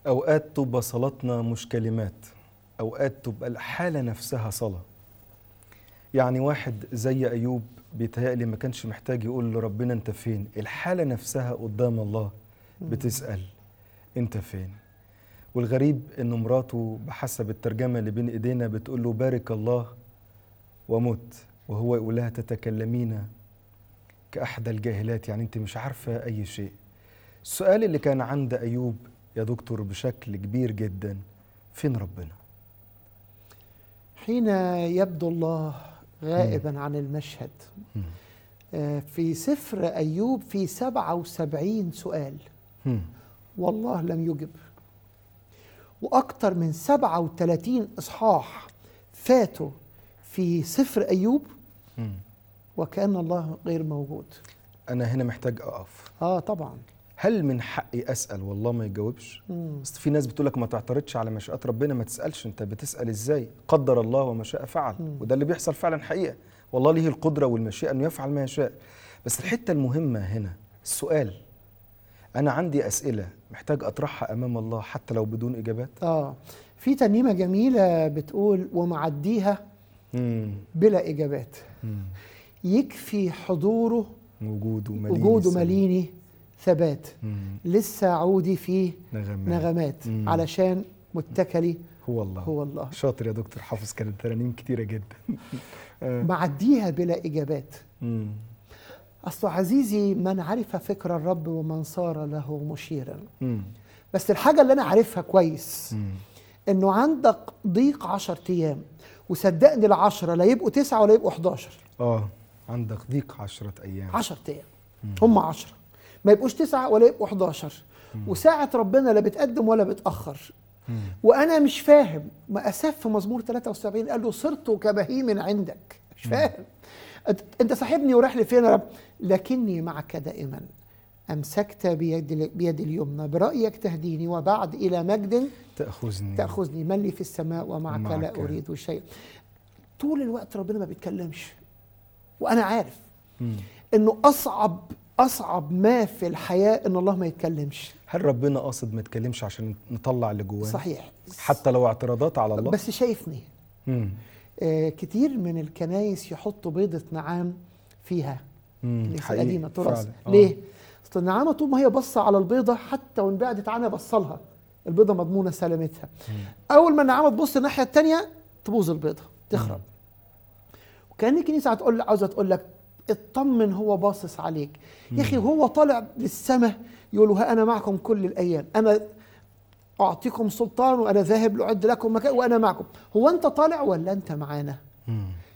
أوقات تبقى صلاتنا مش كلمات أوقات تبقى الحالة نفسها صلاة يعني واحد زي أيوب بيتهيألي ما كانش محتاج يقول لربنا أنت فين الحالة نفسها قدام الله بتسأل أنت فين والغريب أن مراته بحسب الترجمة اللي بين إيدينا بتقول له بارك الله ومت وهو يقول لها تتكلمين كأحدى الجاهلات يعني أنت مش عارفة أي شيء السؤال اللي كان عند أيوب يا دكتور بشكل كبير جدا فين ربنا حين يبدو الله غائبا عن المشهد مم. آه، في سفر أيوب في سبعة وسبعين سؤال مم. والله لم يجب وأكثر من سبعة وثلاثين إصحاح فاتوا في سفر أيوب مم. وكأن الله غير موجود أنا هنا محتاج أقف آه طبعا هل من حقي أسأل والله ما يجاوبش مم. بس في ناس بتقول لك ما تعترضش على مشيئات ربنا ما تسألش أنت بتسأل إزاي قدر الله وما شاء فعل مم. وده اللي بيحصل فعلا حقيقة والله له القدرة والمشيئة أنه يفعل ما يشاء بس الحتة المهمة هنا السؤال أنا عندي أسئلة محتاج أطرحها أمام الله حتى لو بدون إجابات آه في ترنيمة جميلة بتقول ومعديها مم. بلا إجابات مم. يكفي حضوره وجوده مليني وجوده سلام. مليني ثبات مم. لسه عودي فيه نغمات نغمات مم. علشان متكلي هو الله هو الله شاطر يا دكتور حافظ كانت ترانيم كتيرة جدا آه. معديها بلا إجابات مم. أصل عزيزي من عرف فكر الرب ومن صار له مشيرا مم. بس الحاجة اللي أنا عارفها كويس مم. إنه عندك ضيق عشر أيام وصدقني العشرة لا يبقوا تسعة ولا يبقوا 11 اه عندك ضيق عشرة أيام عشر أيام هم عشرة ما يبقوش تسعة ولا يبقوا 11 وساعة ربنا لا بتقدم ولا بتأخر مم. وأنا مش فاهم ما أساف في مزمور 73 قال له صرت كبهيم عندك مش فاهم أنت- أنت صاحبني ورايح لي فين يا رب لكني معك دائما أمسكت بيد بيد اليمنى برأيك تهديني وبعد إلى مجد تأخذني تأخذني من لي في السماء ومعك, معك. لا أريد شيء طول الوقت ربنا ما بيتكلمش وأنا عارف مم. إنه أصعب أصعب ما في الحياة إن الله ما يتكلمش هل ربنا قاصد ما يتكلمش عشان نطلع اللي جوانا صحيح حتى لو اعتراضات على الله بس شايفني مم. آه كتير من الكنايس يحطوا بيضة نعام فيها مم. اللي في حقيقي. القديمة تراث فعلا. آه. ليه؟ أصل النعامة طول ما هي باصة على البيضة حتى وإن بعدت عنها بصلها البيضة مضمونة سلامتها أول ما النعامة تبص الناحية التانية تبوظ البيضة تخرب وكان الكنيسة هتقول عاوزة تقول لك اطمن هو باصص عليك يا أخي هو طالع للسماء يقول ها أنا معكم كل الأيام أنا أعطيكم سلطان وأنا ذاهب لأعد لكم مكان وأنا معكم هو أنت طالع ولا أنت معانا مم.